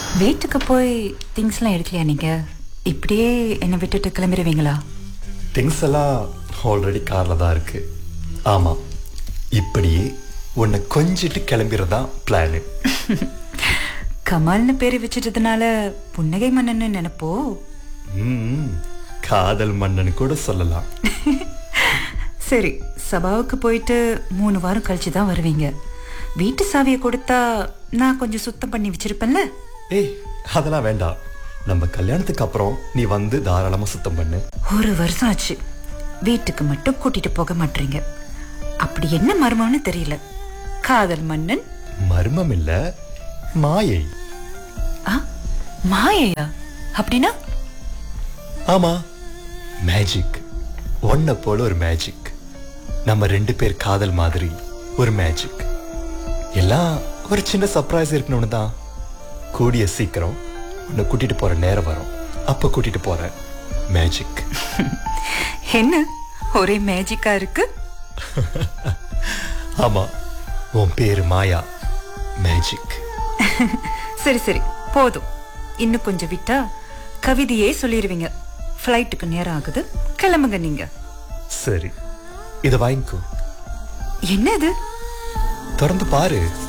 வீட்டுக்கு போய் திங்ஸ்லாம் எடுக்கலையா நீங்க இப்படியே என்னை விட்டுட்டு கிளம்பிடுவீங்களா திங்ஸ் எல்லாம் ஆல்ரெடி காரில் தான் இருக்கு ஆமாம் இப்படியே உன்னை கொஞ்சிட்டு கிளம்பிடுறதா பிளானு கமல்னு பேர் வச்சிட்டதுனால புன்னகை மன்னன்னு நினைப்போ ம் காதல் மன்னன் கூட சொல்லலாம் சரி சபாவுக்கு போயிட்டு மூணு வாரம் கழிச்சு தான் வருவீங்க வீட்டு சாவியை கொடுத்தா நான் கொஞ்சம் சுத்தம் பண்ணி வச்சிருப்பேன்ல ஏய் அதெல்லாம் வேண்டாம் நம்ம கல்யாணத்துக்கு அப்புறம் நீ வந்து தாராளமாக சுத்தம் பண்ணு ஒரு வருஷம் ஆச்சு வீட்டுக்கு மட்டும் கூட்டிட்டு போக மாட்டீங்க அப்படி என்ன மர்மம்னு தெரியல காதல் மன்னன் மர்மம் இல்ல மாயை ஆ மாயையா அப்படின்னா ஆமா மேஜிக் ஒன்ன போல ஒரு மேஜிக் நம்ம ரெண்டு பேர் காதல் மாதிரி ஒரு மேஜிக் எல்லாம் ஒரு சின்ன சர்ப்ரைஸ் இருக்கணும்னு தான் கூடிய சீக்கிரம் உன்னை கூட்டிட்டு போற நேரம் வரும் அப்ப கூட்டிட்டு போறேன் மேஜிக் என்ன ஒரே மேஜிக்கா இருக்கு ஆமா உன் பேரு மாயா மேஜிக் சரி சரி போதும் இன்னும் கொஞ்சம் விட்டா கவிதையே சொல்லிடுவீங்க ஃப்ளைட்டுக்கு நேரம் ஆகுது கிளம்புங்க நீங்க சரி இதை வாங்கிக்கோ என்ன இது திறந்து பாரு